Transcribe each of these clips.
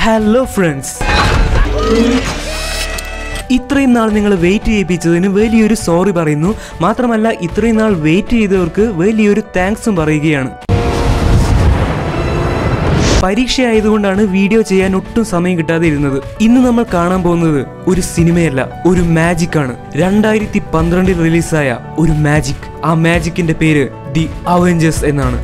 Hello friends ഇത്രയും നാൾ നിങ്ങൾ വെയിറ്റ് ചെയ്യിപ്പിച്ചതിന് വലിയൊരു സോറി പറയുന്നു മാത്രമല്ല ഇത്രയും നാൾ വെയിറ്റ് ചെയ്തവർക്ക് വലിയൊരു താങ്ക്സും പറയുകയാണ് പരീക്ഷ ആയതുകൊണ്ടാണ് വീഡിയോ ചെയ്യാൻ ഒട്ടും സമയം കിട്ടാതെ ഇരുന്നത് ഇന്ന് നമ്മൾ കാണാൻ പോകുന്നത് ഒരു സിനിമയല്ല ഒരു മാജിക് ആണ് രണ്ടായിരത്തി പന്ത്രണ്ടിൽ റിലീസായ ഒരു മാജിക് ആ മാജിക്കിന്റെ പേര് ദി അവഞ്ചേഴ്സ് എന്നാണ്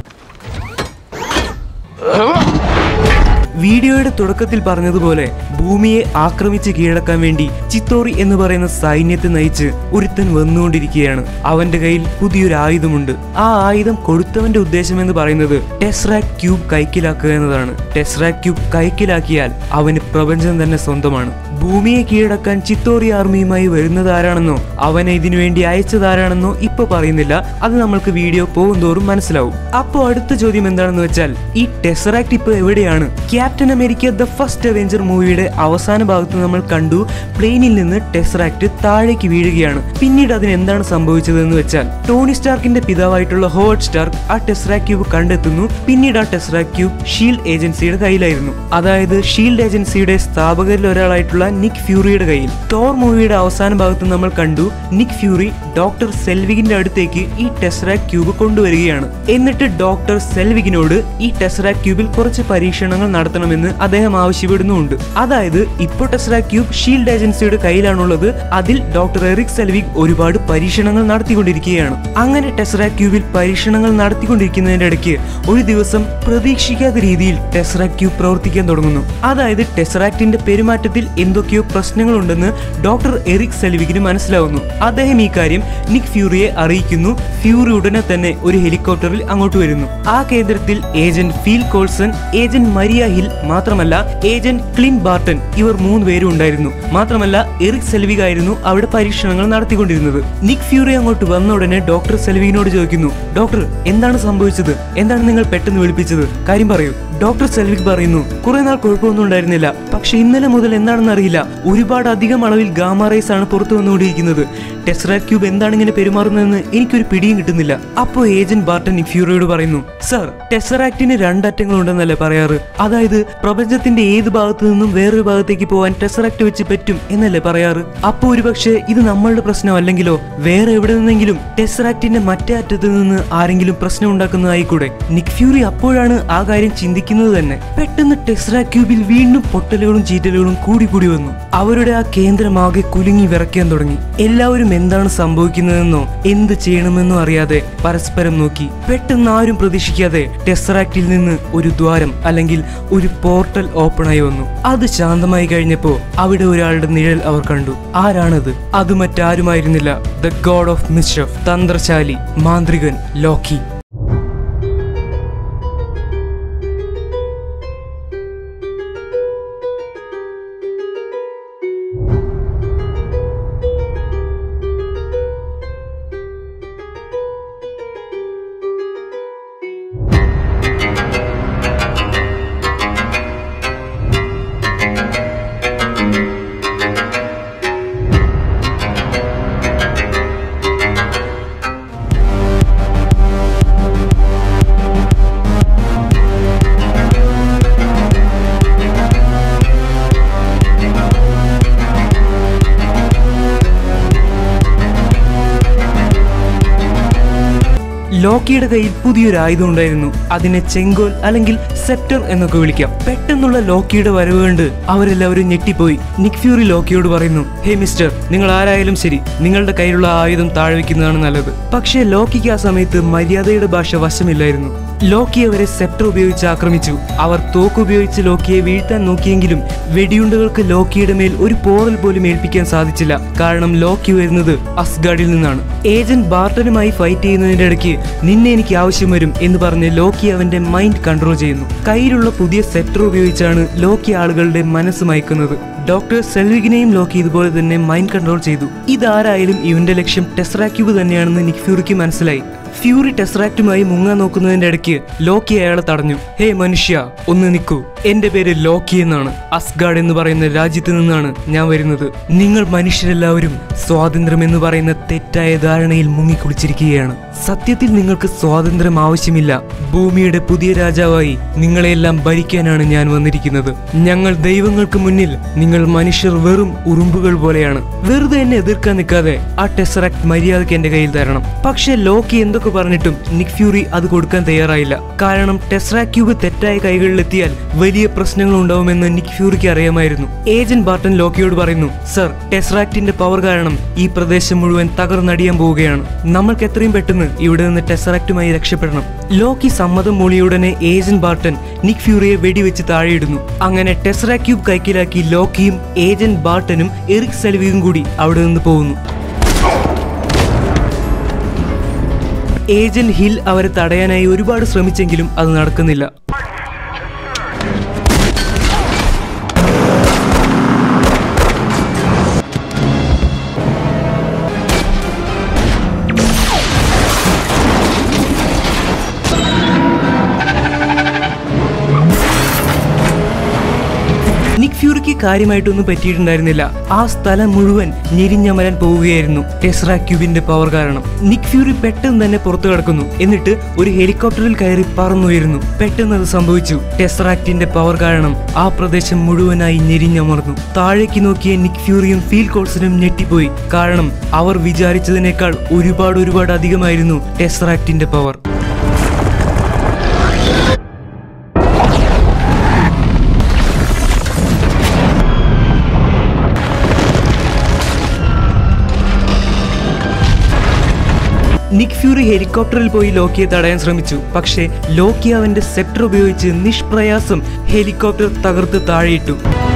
വീഡിയോയുടെ തുടക്കത്തിൽ പറഞ്ഞതുപോലെ ഭൂമിയെ ആക്രമിച്ച് കീഴടക്കാൻ വേണ്ടി ചിത്തോറി എന്ന് പറയുന്ന സൈന്യത്തെ നയിച്ച് ഒരുത്തൻ വന്നുകൊണ്ടിരിക്കുകയാണ് അവന്റെ കയ്യിൽ പുതിയൊരു ആയുധമുണ്ട് ആ ആയുധം കൊടുത്തവന്റെ ഉദ്ദേശം എന്ന് പറയുന്നത് ടെസ്റാക് ക്യൂബ് കൈക്കലാക്കുക എന്നതാണ് ടെസ്റാക് ക്യൂബ് കൈക്കലാക്കിയാൽ അവന് പ്രപഞ്ചം തന്നെ സ്വന്തമാണ് ഭൂമിയെ കീഴടക്കാൻ ചിത്തോറി ആർമിയുമായി വരുന്നത് ആരാണെന്നോ അവനെ ഇതിനുവേണ്ടി അയച്ചതാരാണെന്നോ ഇപ്പൊ പറയുന്നില്ല അത് നമ്മൾക്ക് വീഡിയോ പോകുന്തോറും മനസ്സിലാവും അപ്പോ അടുത്ത ചോദ്യം എന്താണെന്ന് വെച്ചാൽ ഈ ടെസറാക്ട് ഇപ്പൊ എവിടെയാണ് captain America the first avenger മൂവിയുടെ അവസാന ഭാഗത്ത് നമ്മൾ കണ്ടു പ്ലെയിനിൽ നിന്ന് ടെസറാക്ട് താഴേക്ക് വീഴുകയാണ് പിന്നീട് അതിന് എന്താണ് സംഭവിച്ചതെന്ന് വെച്ചാൽ ടോണി സ്റ്റാർക്കിന്റെ പിതാവായിട്ടുള്ള ഹോട്ട് സ്റ്റാർക്ക് ആ ടെസ്റാക് ക്യൂബ് കണ്ടെത്തുന്നു പിന്നീട് ആ ടെസ്റാക് ക്യൂബ് ഷീൽഡ് ഏജൻസിയുടെ കയ്യിലായിരുന്നു അതായത് ഷീൽഡ് ഏജൻസിയുടെ സ്ഥാപകരിൽ ഒരാളായിട്ടുള്ള നിക് ഫ്യൂറിയുടെ കയ്യിൽ ടോർ മൂവിയുടെ അവസാന ഭാഗത്ത് നമ്മൾ കണ്ടു നിക് ഫ്യൂറി ഡോക്ടർ സെൽവിഗിന്റെ അടുത്തേക്ക് ഈ ടെസ്റാക് ക്യൂബ് കൊണ്ടുവരികയാണ് എന്നിട്ട് ഡോക്ടർ സെൽവിഗിനോട് ഈ ടെസ്റാക് ക്യൂബിൽ കുറച്ച് പരീക്ഷണങ്ങൾ നടത്തണമെന്ന് അദ്ദേഹം ആവശ്യപ്പെടുന്നുമുണ്ട് അതായത് ഇപ്പോൾ ടെസ്റാക് ക്യൂബ് ഷീൽഡ് ഏജൻസിയുടെ കയ്യിലാണുള്ളത് അതിൽ ഡോക്ടർ എറിക് സെൽവിഗ് ഒരുപാട് പരീക്ഷണങ്ങൾ നടത്തിക്കൊണ്ടിരിക്കുകയാണ് അങ്ങനെ ടെസ്റാക് ക്യൂബിൽ പരീക്ഷണങ്ങൾ നടത്തിക്കൊണ്ടിരിക്കുന്നതിന്റെ ഇടയ്ക്ക് ഒരു ദിവസം പ്രതീക്ഷിക്കാത്ത രീതിയിൽ ടെസ്റാക് ക്യൂബ് പ്രവർത്തിക്കാൻ തുടങ്ങുന്നു അതായത് ടെസ്റാക്റ്റിന്റെ പെരുമാറ്റത്തിൽ എന്തൊക്കെയോ പ്രശ്നങ്ങളുണ്ടെന്ന് ഡോക്ടർ എറിക് സെൽവിഗിന് മനസ്സിലാവുന്നു അദ്ദേഹം ഈ കാര്യം നിക് ഫ്യൂറിയെ അറിയിക്കുന്നു ഫ്യൂറി ഉടനെ തന്നെ ഒരു ഹെലികോപ്റ്ററിൽ അങ്ങോട്ട് വരുന്നു ആ കേന്ദ്രത്തിൽ agent Phil Coulson agent Maria Hill മാത്രമല്ല ഏജന്റ് ക്ലിൻ ബാർട്ടൺ ഇവർ മൂന്ന് പേരും ഉണ്ടായിരുന്നു മാത്രമല്ല എറിക് സെൽവിഗ് ആയിരുന്നു അവിടെ പരീക്ഷണങ്ങൾ നടത്തിക്കൊണ്ടിരുന്നത് നിക് ഫ്യൂറി അങ്ങോട്ട് വന്ന ഉടനെ ഡോക്ടർ സെൽവിഗിനോട് ചോദിക്കുന്നു ഡോക്ടർ എന്താണ് സംഭവിച്ചത് എന്താണ് നിങ്ങൾ പെട്ടെന്ന് വിളിപ്പിച്ചത് കാര്യം പറയൂ ഡോക്ടർ സെൽവിക് പറയുന്നു കുറെ നാൾ കുഴപ്പമൊന്നും ഉണ്ടായിരുന്നില്ല പക്ഷെ ഇന്നലെ മുതൽ എന്താണെന്ന് അറിയില്ല ഒരുപാട് അധികം അളവിൽ ഗാമ റേസ് ആണ് പുറത്തു വന്നുകൊണ്ടിരിക്കുന്നത് ടെസ്റാക് ക്യൂബ് എന്താണ് ഇങ്ങനെ പെരുമാറുന്നതെന്ന് എനിക്കൊരു പിടിയും കിട്ടുന്നില്ല അപ്പോൾ ഏജന്റ് ബാർട്ടൻ ഫ്യൂറിയോട് പറയുന്നു സർ ടെസറാക്റ്റിന് രണ്ടറ്റങ്ങൾ ഉണ്ടെന്നല്ലേ പറയാറ് അതായത് പ്രപഞ്ചത്തിന്റെ ഏത് ഭാഗത്തു നിന്നും വേറൊരു ഭാഗത്തേക്ക് പോകാൻ ടെസറാക്ട് വെച്ച് പറ്റും എന്നല്ലേ പറയാറ് അപ്പൊ ഒരുപക്ഷെ ഇത് നമ്മളുടെ പ്രശ്നമല്ലെങ്കിലോ വേറെ എവിടെ നിന്നെങ്കിലും ടെസറാക്റ്റിന്റെ മറ്റേ അറ്റത്ത് നിന്ന് ആരെങ്കിലും പ്രശ്നം ഉണ്ടാക്കുന്നതായിക്കൂടെ നിക് ഫ്യൂറി അപ്പോഴാണ് ആ കാര്യം ചിന്തിക്കുന്നത് തന്നെ പെട്ടെന്ന് ടെസ്റാ ക്യൂബിൽ വീണ്ടും പൊട്ടലുകളും ചീറ്റലുകളും കൂടി കൂടി വന്നു അവരുടെ ആ കേന്ദ്രമാകെ കുലുങ്ങി വിറയ്ക്കാൻ തുടങ്ങി എല്ലാവരും എന്താണ് സംഭവിക്കുന്നതെന്നോ എന്ത് ചെയ്യണമെന്നോ അറിയാതെ പരസ്പരം നോക്കി പെട്ടെന്ന് ആരും പ്രതീക്ഷിക്കാതെ ടെസ്റാക്റ്റിൽ നിന്ന് ഒരു ദ്വാരം അല്ലെങ്കിൽ ഒരു പോർട്ടൽ ഓപ്പണായി വന്നു അത് ശാന്തമായി കഴിഞ്ഞപ്പോ അവിടെ ഒരാളുടെ നിഴൽ അവർ കണ്ടു ആരാണത് അത് മറ്റാരുമായിരുന്നില്ല ദ ഗോഡ് ഓഫ് മിസ്ഷഫ് തന്ത്രശാലി മാന്ത്രികൻ ലോക്കി ലോക്കിയുടെ കയ്യിൽ പുതിയൊരു ആയുധം ഉണ്ടായിരുന്നു അതിനെ ചെങ്കോൽ അല്ലെങ്കിൽ സെപ്റ്റർ എന്നൊക്കെ വിളിക്കാം പെട്ടെന്നുള്ള ലോക്കിയുടെ വരവ് കണ്ട് അവരെല്ലാവരും ഞെട്ടിപ്പോയി നിക് ഫ്യൂറി ലോക്കിയോട് പറയുന്നു ഹേ മിസ്റ്റർ നിങ്ങൾ ആരായാലും ശരി നിങ്ങളുടെ കയ്യിലുള്ള ആയുധം താഴെ വയ്ക്കുന്നതാണ് നല്ലത് പക്ഷേ ലോക്കിക്ക് ആ സമയത്ത് മര്യാദയുടെ ഭാഷ വശമില്ലായിരുന്നു ലോക്കി അവരെ സെപ്റ്റർ ഉപയോഗിച്ച് ആക്രമിച്ചു അവർ തോക്ക് ഉപയോഗിച്ച് ലോക്കിയെ വീഴ്ത്താൻ നോക്കിയെങ്കിലും വെടിയുണ്ടകൾക്ക് ലോക്കിയുടെ മേൽ ഒരു പോറൽ പോലും ഏൽപ്പിക്കാൻ സാധിച്ചില്ല കാരണം ലോക്കി വരുന്നത് അസ്ഗാഡിൽ നിന്നാണ് ഏജന്റ് ബാർട്ടനുമായി ഫൈറ്റ് ചെയ്യുന്നതിന്റെ ഇടയ്ക്ക് നിന്നെ എനിക്ക് ആവശ്യം വരും എന്ന് പറഞ്ഞ് ലോക്കി അവന്റെ മൈൻഡ് കൺട്രോൾ ചെയ്യുന്നു കയ്യിലുള്ള പുതിയ സെപ്റ്റർ ഉപയോഗിച്ചാണ് ലോക്കി ആളുകളുടെ മനസ്സ് മയക്കുന്നത് ഡോക്ടർ സെൽവിഗിനെയും ലോക്കി ഇതുപോലെ തന്നെ മൈൻഡ് കൺട്രോൾ ചെയ്തു ഇതാരായാലും ഇവന്റെ ലക്ഷ്യം ടെസ്റാക്യൂബ് തന്നെയാണെന്ന് നിക് ഫ്യൂറിക്ക് മനസ്സിലായി ഫ്യൂറി ടെസ്റാക്റ്റുമായി മുങ്ങാൻ നോക്കുന്നതിന്റെ ഇടയ്ക്ക് ലോക്കി അയാളെ തടഞ്ഞു ഹേ മനുഷ്യ ഒന്ന് നിൽക്കൂ എന്റെ പേര് ലോക്കി എന്നാണ് അസ്ഗാഡ് എന്ന് പറയുന്ന രാജ്യത്ത് നിന്നാണ് ഞാൻ വരുന്നത് നിങ്ങൾ മനുഷ്യരെല്ലാവരും സ്വാതന്ത്ര്യം എന്ന് പറയുന്ന തെറ്റായ ധാരണയിൽ മുങ്ങിക്കുളിച്ചിരിക്കുകയാണ് സത്യത്തിൽ നിങ്ങൾക്ക് സ്വാതന്ത്ര്യം ആവശ്യമില്ല ഭൂമിയുടെ പുതിയ രാജാവായി നിങ്ങളെല്ലാം ഭരിക്കാനാണ് ഞാൻ വന്നിരിക്കുന്നത് ഞങ്ങൾ ദൈവങ്ങൾക്ക് മുന്നിൽ നിങ്ങൾ മനുഷ്യർ വെറും ഉറുമ്പുകൾ പോലെയാണ് വെറുതെ എന്നെ എതിർക്കാൻ നിൽക്കാതെ ആ ടെസറാക്ട് മര്യാദയ്ക്ക് എന്റെ കയ്യിൽ തരണം പക്ഷെ ലോക്കി എന്തൊക്കെ പറഞ്ഞിട്ടും നിക് ഫ്യൂറി അത് കൊടുക്കാൻ തയ്യാറായില്ല കാരണം ടെസ്റാക് ക്യൂബ് തെറ്റായ കൈകളിലെത്തിയാൽ വലിയ പ്രശ്നങ്ങൾ ഉണ്ടാവുമെന്ന് നിക് ഫ്യൂറിക്ക് അറിയാമായിരുന്നു ഏജന്റ് ബാർട്ടൻ ലോക്കിയോട് പറയുന്നു സർ ടെസ്റാക്റ്റിന്റെ പവർ കാരണം ഈ പ്രദേശം മുഴുവൻ തകർന്നടിയാൻ പോവുകയാണ് നമ്മൾക്ക് എത്രയും പെട്ടെന്ന് ഇവിടെ നിന്ന് ടെസ്റാക്റ്റുമായി രക്ഷപ്പെടണം ലോക്കി സമ്മതം മൂളിയുടനെ ഏജന്റ് ബാർട്ടൻ നിക് ഫ്യൂറിയെ വെടിവെച്ച് താഴെയിടുന്നു അങ്ങനെ ടെസ്റാ ക്യൂബ് കൈക്കലാക്കി ലോക്കിയും ഏജന്റ് ബാർട്ടനും എറിക് സെൽവിയും കൂടി അവിടെ നിന്ന് പോകുന്നു ഏജന്റ് ഹിൽ അവരെ തടയാനായി ഒരുപാട് ശ്രമിച്ചെങ്കിലും അത് നടക്കുന്നില്ല നിക് ഫ്യൂറിക്ക് കാര്യമായിട്ടൊന്നും പറ്റിയിട്ടുണ്ടായിരുന്നില്ല ആ സ്ഥലം മുഴുവൻ ഞെരിഞ്ഞമരാൻ പോവുകയായിരുന്നു ടെസ്റ ക്യൂബിന്റെ പവർ കാരണം നിക് ഫ്യൂറി പെട്ടെന്ന് തന്നെ പുറത്തു കിടക്കുന്നു എന്നിട്ട് ഒരു ഹെലികോപ്റ്ററിൽ കയറി പറന്നുയരുന്നു പെട്ടെന്ന് അത് സംഭവിച്ചു ടെസ്റാക്റ്റിന്റെ പവർ കാരണം ആ പ്രദേശം മുഴുവനായി ഞെരിഞ്ഞമർന്നു താഴേക്ക് നോക്കിയ നിക് ഫ്യൂറിയും ഫീൽ കോൾസിനും ഞെട്ടിപ്പോയി കാരണം അവർ വിചാരിച്ചതിനേക്കാൾ ഒരുപാട് ഒരുപാട് അധികമായിരുന്നു ടെസ്റാക്റ്റിന്റെ പവർ നിക് ഫ്യൂറി ഹെലികോപ്റ്ററിൽ പോയി ലോക്കിയെ തടയാൻ ശ്രമിച്ചു പക്ഷേ ലോക്കി അവന്റെ സെപ്റ്റർ ഉപയോഗിച്ച് നിഷ്പ്രയാസം ഹെലികോപ്റ്റർ തകർത്ത് താഴെയിട്ടു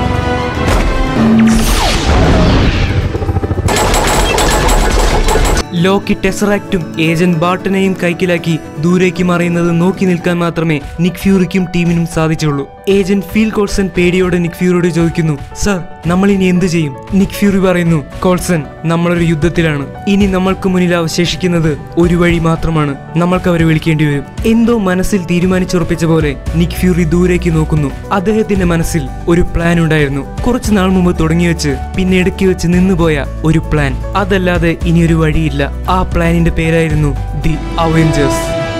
ലോക്കി ടെസറാക്റ്റും ഏജന്റ് ബാർട്ടനെയും കൈക്കലാക്കി ദൂരേക്ക് മറയുന്നത് നോക്കി നിൽക്കാൻ മാത്രമേ നിക് ഫ്യൂറിക്കും ടീമിനും സാധിച്ചുള്ളൂ ഏജന്റ് ഫീൽ കോൾസൺ പേടിയോടെ നിക് ഫ്യൂറിയോട് ചോദിക്കുന്നു സർ നമ്മൾ ഇനി എന്ത് ചെയ്യും നിക് ഫ്യൂറി പറയുന്നു കോൾസൺ നമ്മളൊരു യുദ്ധത്തിലാണ് ഇനി നമ്മൾക്ക് മുന്നിൽ അവശേഷിക്കുന്നത് ഒരു വഴി മാത്രമാണ് നമ്മൾക്ക് അവരെ വിളിക്കേണ്ടി വരും എന്തോ മനസ്സിൽ തീരുമാനിച്ചുറപ്പിച്ച പോലെ നിക് ഫ്യൂറി ദൂരേക്ക് നോക്കുന്നു അദ്ദേഹത്തിന്റെ മനസ്സിൽ ഒരു പ്ലാൻ ഉണ്ടായിരുന്നു കുറച്ചു നാൾ മുമ്പ് തുടങ്ങി വെച്ച് പിന്നെ ഇടയ്ക്ക് വെച്ച് നിന്നുപോയ ഒരു പ്ലാൻ അതല്ലാതെ ഇനി ഒരു വഴിയില്ല ആ പ്ലാനിന്റെ പേരായിരുന്നു ദി അവഞ്ചേഴ്സ്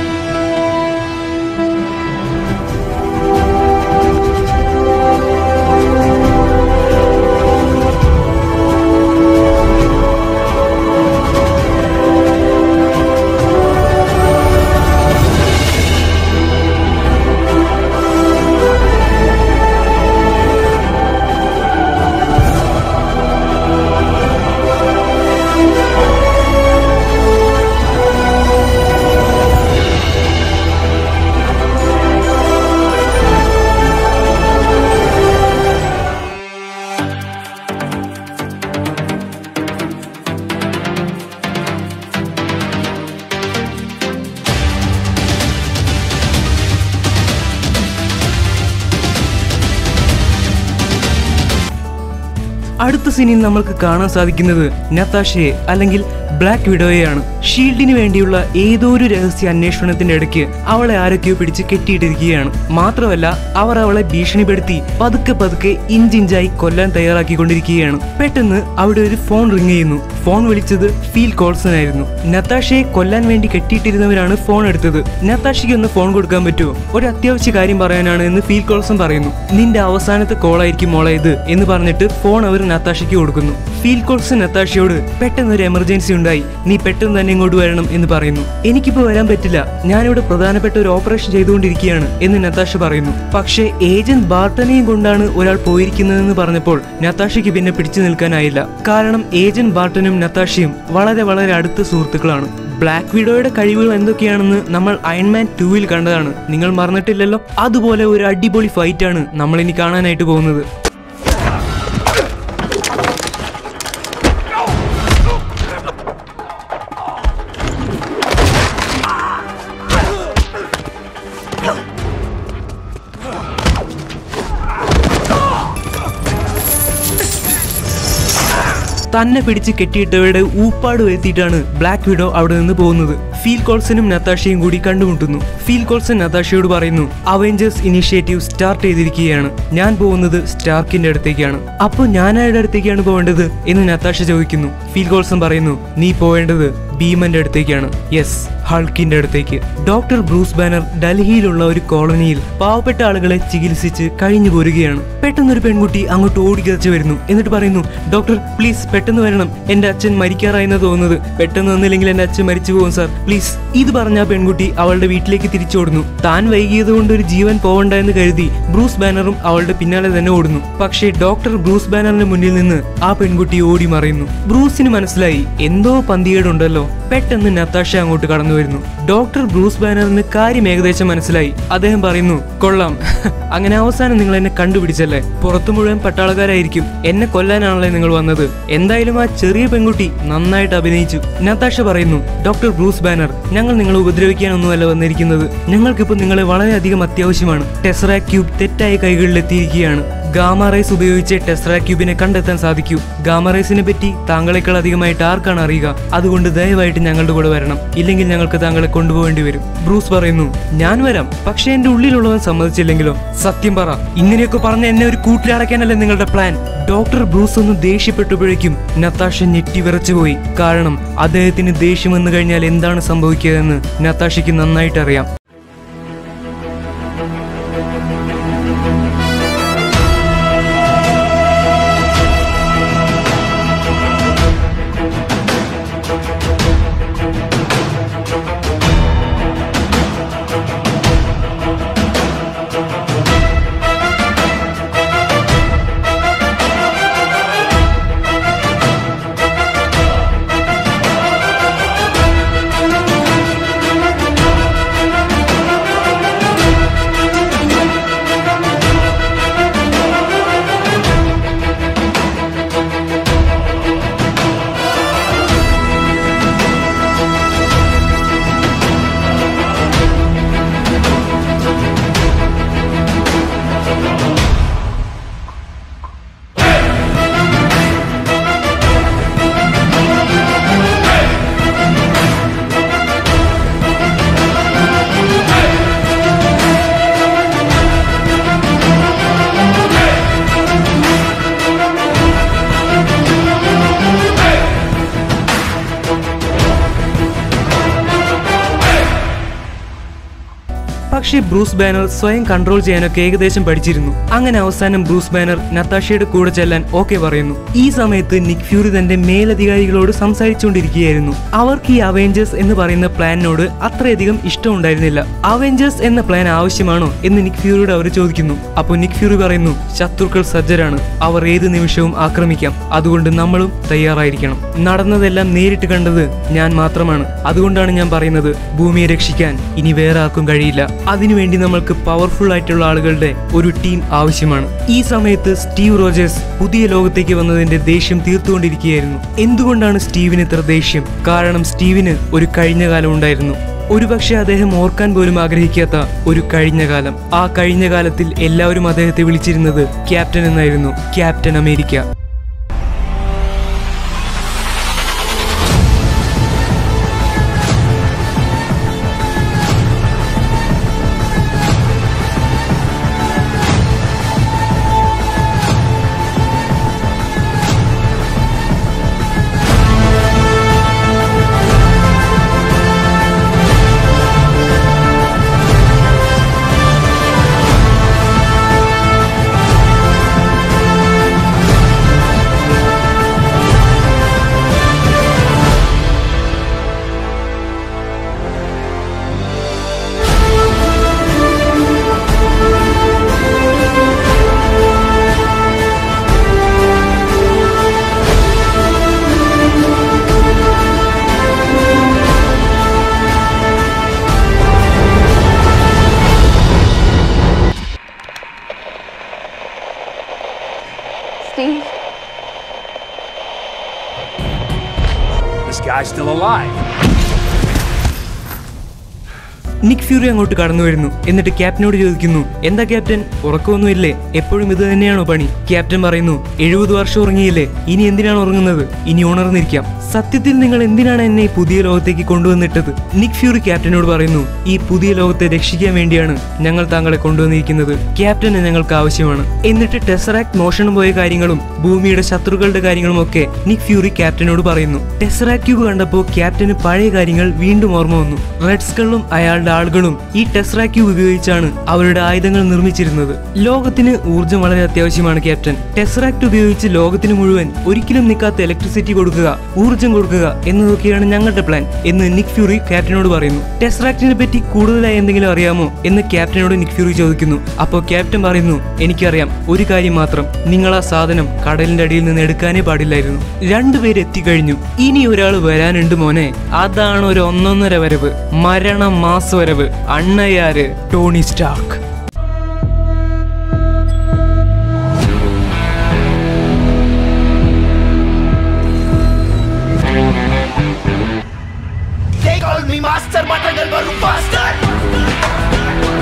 അടുത്ത സീനിൽ നമ്മൾക്ക് കാണാൻ സാധിക്കുന്നത് നത്താഷയെ അല്ലെങ്കിൽ ബ്ലാക്ക് വിഡോയെയാണ് ഷീൽഡിന് വേണ്ടിയുള്ള ഏതോ ഒരു രഹസ്യ അന്വേഷണത്തിന്റെ ഇടയ്ക്ക് അവളെ ആരൊക്കെയോ പിടിച്ച് കെട്ടിയിട്ടിരിക്കുകയാണ് മാത്രമല്ല അവർ അവളെ ഭീഷണിപ്പെടുത്തി പതുക്കെ പതുക്കെ ഇഞ്ചിഞ്ചായി കൊല്ലാൻ തയ്യാറാക്കിക്കൊണ്ടിരിക്കുകയാണ് പെട്ടെന്ന് അവിടെ ഒരു ഫോൺ റിങ് ചെയ്യുന്നു ഫോൺ വിളിച്ചത് ഫീൽ കോൾസൺ ആയിരുന്നു നത്താഷയെ കൊല്ലാൻ വേണ്ടി കെട്ടിയിട്ടിരുന്നവരാണ് ഫോൺ എടുത്തത് നത്താഷയ്ക്ക് ഒന്ന് ഫോൺ കൊടുക്കാൻ പറ്റുമോ ഒരു അത്യാവശ്യ കാര്യം പറയാനാണ് എന്ന് ഫീൽ കോൾസൺ പറയുന്നു നിന്റെ അവസാനത്തെ കോളായിരിക്കും മോളെ ഇത് എന്ന് പറഞ്ഞിട്ട് ഫോൺ അവർ നത്താഷയ്ക്ക് കൊടുക്കുന്നു ഫീൽ കോൾസൺ നത്താഷയോട് പെട്ടെന്ന് ഒരു എമർജൻസി ഉണ്ടായി നീ പെട്ടെന്ന് തന്നെ ഇങ്ങോട്ട് വരണം എന്ന് പറയുന്നു എനിക്കിപ്പോ വരാൻ പറ്റില്ല ഞാനിവിടെ പ്രധാനപ്പെട്ട ഒരു ഓപ്പറേഷൻ ചെയ്തുകൊണ്ടിരിക്കുകയാണ് എന്ന് നത്താഷ പറയുന്നു പക്ഷേ ഏജന്റ് ബാർട്ടനെയും കൊണ്ടാണ് ഒരാൾ പോയിരിക്കുന്നതെന്ന് പറഞ്ഞപ്പോൾ നത്താഷയ്ക്ക് പിന്നെ പിടിച്ചു നിൽക്കാനായില്ല കാരണം ഏജന്റ് ബാർട്ടനും നത്താഷയും വളരെ വളരെ അടുത്ത സുഹൃത്തുക്കളാണ് ബ്ലാക്ക് വിഡോയുടെ കഴിവുകൾ എന്തൊക്കെയാണെന്ന് നമ്മൾ അയൺമാൻ ടൂവിൽ കണ്ടതാണ് നിങ്ങൾ മറന്നിട്ടില്ലല്ലോ അതുപോലെ ഒരു അടിപൊളി ഫൈറ്റാണ് നമ്മൾ ഇനി കാണാനായിട്ട് പോകുന്നത് തന്നെ പിടിച്ച് കെട്ടിയിട്ടവരുടെ ഊപ്പാട് വരുത്തിയിട്ടാണ് ബ്ലാക്ക് വിഡോ അവിടെ നിന്ന് പോകുന്നത് ഫീൽ കോൾസനും നത്താഷയും കൂടി കണ്ടുമുട്ടുന്നു ഫീൽ കോൾസൺ നത്താഷയോട് പറയുന്നു അവഞ്ചേഴ്സ് ഇനിഷ്യേറ്റീവ് സ്റ്റാർട്ട് ചെയ്തിരിക്കുകയാണ് ഞാൻ പോകുന്നത് സ്റ്റാർക്കിന്റെ അടുത്തേക്കാണ് അപ്പോൾ ഞാൻ ആരുടെ അടുത്തേക്കാണ് പോകേണ്ടത് എന്ന് നത്താഷ ചോദിക്കുന്നു ഫീൽ കോൾസൺ പറയുന്നു നീ പോവേണ്ടത് ഭീമന്റെ അടുത്തേക്കാണ് യെസ് ഹൾക്കിന്റെ അടുത്തേക്ക് ഡോക്ടർ ബ്രൂസ് ബാനർ ഡൽഹിയിലുള്ള ഒരു കോളനിയിൽ പാവപ്പെട്ട ആളുകളെ ചികിത്സിച്ച് കഴിഞ്ഞു പോരുകയാണ് പെട്ടെന്നൊരു പെൺകുട്ടി അങ്ങോട്ട് ഓടിക്കതച്ച് വരുന്നു എന്നിട്ട് പറയുന്നു ഡോക്ടർ പ്ലീസ് പെട്ടെന്ന് വരണം എന്റെ അച്ഛൻ മരിക്കാറായെന്ന് തോന്നുന്നത് പെട്ടെന്ന് വന്നില്ലെങ്കിൽ എന്റെ അച്ഛൻ മരിച്ചു പോകും സാർ പ്ലീസ് ഇത് പറഞ്ഞ ആ പെൺകുട്ടി അവളുടെ വീട്ടിലേക്ക് തിരിച്ചോടുന്നു താൻ വൈകിയത് കൊണ്ട് ഒരു ജീവൻ പോവണ്ട എന്ന് കരുതി ബ്രൂസ് ബാനറും അവളുടെ പിന്നാലെ തന്നെ ഓടുന്നു പക്ഷേ ഡോക്ടർ ബ്രൂസ് ബാനറിന്റെ മുന്നിൽ നിന്ന് ആ പെൺകുട്ടി ഓടി മറയുന്നു ബ്രൂസിന് മനസ്സിലായി എന്തോ പന്തികേടുണ്ടല്ലോ പെട്ടെന്ന് നത്താഷ അങ്ങോട്ട് കടന്നു വരുന്നു ഡോക്ടർ ബ്രൂസ് ബാനറിന് കാര്യം ഏകദേശം മനസ്സിലായി അദ്ദേഹം പറയുന്നു കൊള്ളാം അങ്ങനെ അവസാനം നിങ്ങൾ എന്നെ കണ്ടുപിടിച്ചല്ലേ പുറത്തു മുഴുവൻ പട്ടാളക്കാരായിരിക്കും എന്നെ കൊല്ലാനാണല്ലേ നിങ്ങൾ വന്നത് എന്തായാലും ആ ചെറിയ പെൺകുട്ടി നന്നായിട്ട് അഭിനയിച്ചു നത്താഷ പറയുന്നു ഡോക്ടർ ബ്രൂസ് ബാനർ ഞങ്ങൾ നിങ്ങളെ ഉപദ്രവിക്കാനൊന്നുമല്ല വന്നിരിക്കുന്നത് ഞങ്ങൾക്കിപ്പോൾ നിങ്ങളെ വളരെയധികം അത്യാവശ്യമാണ് ടെസ്റ ക്യൂബ് തെറ്റായ കൈകളിലെത്തിയിരിക്കുകയാണ് ഗാമ റൈസ് ഉപയോഗിച്ച് ടെസ്റ ക്യൂബിനെ കണ്ടെത്താൻ സാധിക്കൂ ഗാമ റൈസിനെ പറ്റി താങ്കളെക്കാൾ അധികമായിട്ട് ആർക്കാണ് അറിയുക അതുകൊണ്ട് ദയവായിട്ട് ഞങ്ങളുടെ കൂടെ വരണം ഇല്ലെങ്കിൽ ഞങ്ങൾക്ക് താങ്കളെ കൊണ്ടുപോകേണ്ടി വരും ബ്രൂസ് പറയുന്നു ഞാൻ വരാം പക്ഷെ എന്റെ ഉള്ളിലുള്ളവൻ സമ്മതിച്ചില്ലെങ്കിലോ സത്യം പറ ഇങ്ങനെയൊക്കെ പറഞ്ഞ എന്നെ ഒരു കൂട്ടിലടയ്ക്കാനല്ലേ നിങ്ങളുടെ പ്ലാൻ ഡോക്ടർ ബ്രൂസ് ഒന്ന് ദേഷ്യപ്പെട്ടുമ്പോഴേക്കും നത്താഷ ഞെട്ടി വിറച്ചുപോയി കാരണം അദ്ദേഹത്തിന് ദേഷ്യം വന്നു കഴിഞ്ഞാൽ എന്താണ് സംഭവിക്കുക എന്ന് നത്താഷയ്ക്ക് നന്നായിട്ട് അറിയാം പക്ഷേ ബ്രൂസ് ബാനർ സ്വയം കൺട്രോൾ ചെയ്യാനൊക്കെ ഏകദേശം പഠിച്ചിരുന്നു അങ്ങനെ അവസാനം ബ്രൂസ് ബാനർ നത്താഷയുടെ കൂടെ ചെല്ലാൻ ഓക്കെ പറയുന്നു ഈ സമയത്ത് നിക് ഫ്യൂറി തന്റെ മേലധികാരികളോട് സംസാരിച്ചുകൊണ്ടിരിക്കുകയായിരുന്നു അവർക്ക് ഈ അവെഞ്ചേഴ്സ് എന്ന് പറയുന്ന പ്ലാനിനോട് അത്രയധികം ഇഷ്ടമുണ്ടായിരുന്നില്ല അവെഞ്ചേഴ്സ് എന്ന പ്ലാൻ ആവശ്യമാണോ എന്ന് നിക് ഫ്യൂറിയോട് അവർ ചോദിക്കുന്നു അപ്പോൾ നിക് ഫ്യൂറി പറയുന്നു ശത്രുക്കൾ സജ്ജരാണ് അവർ ഏത് നിമിഷവും ആക്രമിക്കാം അതുകൊണ്ട് നമ്മളും തയ്യാറായിരിക്കണം നടന്നതെല്ലാം നേരിട്ട് കണ്ടത് ഞാൻ മാത്രമാണ് അതുകൊണ്ടാണ് ഞാൻ പറയുന്നത് ഭൂമിയെ രക്ഷിക്കാൻ ഇനി വേറെ ആർക്കും കഴിയില്ല അതിനുവേണ്ടി നമ്മൾക്ക് പവർഫുൾ ആയിട്ടുള്ള ആളുകളുടെ ഒരു ടീം ആവശ്യമാണ് ഈ സമയത്ത് സ്റ്റീവ് റോജേഴ്സ് പുതിയ ലോകത്തേക്ക് വന്നതിന്റെ ദേഷ്യം തീർത്തുകൊണ്ടിരിക്കുകയായിരുന്നു എന്തുകൊണ്ടാണ് സ്റ്റീവിന് ഇത്ര ദേഷ്യം കാരണം സ്റ്റീവിന് ഒരു കഴിഞ്ഞ കാലം ഉണ്ടായിരുന്നു ഒരുപക്ഷെ അദ്ദേഹം ഓർക്കാൻ പോലും ആഗ്രഹിക്കാത്ത ഒരു കഴിഞ്ഞ കാലം ആ കഴിഞ്ഞ കാലത്തിൽ എല്ലാവരും അദ്ദേഹത്തെ വിളിച്ചിരുന്നത് ക്യാപ്റ്റൻ എന്നായിരുന്നു captain America Steve? This guy's still alive. Nick Fury അങ്ങോട്ട് കടന്നു വരുന്നു എന്നിട്ട് ക്യാപ്റ്റനോട് ചോദിക്കുന്നു എന്താ ക്യാപ്റ്റൻ ഉറക്കമൊന്നുമില്ലേ എപ്പോഴും ഇത് തന്നെയാണോ പണി ക്യാപ്റ്റൻ പറയുന്നു എഴുപത് വർഷം ഉറങ്ങിയില്ലേ ഇനി എന്തിനാണ് ഉറങ്ങുന്നത് ഇനി ഉണർന്നിരിക്കാം സത്യത്തിൽ നിങ്ങൾ എന്തിനാണ് എന്നെ ഈ പുതിയ ലോകത്തേക്ക് കൊണ്ടുവന്നിട്ടത് നിക് ഫ്യൂറി ക്യാപ്റ്റനോട് പറയുന്നു ഈ പുതിയ ലോകത്തെ രക്ഷിക്കാൻ വേണ്ടിയാണ് ഞങ്ങൾ താങ്കളെ കൊണ്ടുവന്നിരിക്കുന്നത് ക്യാപ്റ്റനെ ഞങ്ങൾക്ക് ആവശ്യമാണ് എന്നിട്ട് ടെസറാക്ട് മോഷണം പോയ കാര്യങ്ങളും ഭൂമിയുടെ ശത്രുക്കളുടെ കാര്യങ്ങളും ഒക്കെ നിക് ഫ്യൂറി ക്യാപ്റ്റനോട് പറയുന്നു ടെസറാക്ട് ക്യൂബ് കണ്ടപ്പോൾ ക്യാപ്റ്റന് പഴയ കാര്യങ്ങൾ വീണ്ടും ഓർമ്മ വന്നു റെഡ് സ്കളും അയാളുടെ ആളുകളും ഈ ടെസ്റാക്ട് ക്യൂബ് ഉപയോഗിച്ചാണ് അവരുടെ ആയുധങ്ങൾ നിർമ്മിച്ചിരുന്നത് ലോകത്തിന് ഊർജ്ജം വളരെ അത്യാവശ്യമാണ് ക്യാപ്റ്റൻ ടെസ്റാക്ട് ഉപയോഗിച്ച് ലോകത്തിന് മുഴുവൻ ഒരിക്കലും നിൽക്കാത്ത ഇലക്ട്രിസിറ്റി കൊടുക്കുക ഊർജ്ജം കൊടുക്കുക എന്നതൊക്കെയാണ് ഞങ്ങളുടെ പ്ലാൻ എന്ന് നിക് ഫ്യൂറി ക്യാപ്റ്റനോട് പറയുന്നു ടെസ്റാക്ടിനെ പറ്റി കൂടുതലായി എന്തെങ്കിലും അറിയാമോ എന്ന് ക്യാപ്റ്റനോട് നിക് ഫ്യൂറി ചോദിക്കുന്നു അപ്പോൾ ക്യാപ്റ്റൻ പറയുന്നു എനിക്കറിയാം ഒരു കാര്യം മാത്രം നിങ്ങൾ ആ സാധനം കടലിന്റെ അടിയിൽ നിന്ന് എടുക്കാനേ പാടില്ലായിരുന്നു രണ്ടുപേര് എത്തിക്കഴിഞ്ഞു ഇനി ഒരാൾ വരാനുണ്ട് മോനെ അതാണ് ഒരു ഒന്നൊന്നര വരവ് മരണ മാസ വരവ് അണ്ണയാര് Tony Stark They call me master, but I never bastard.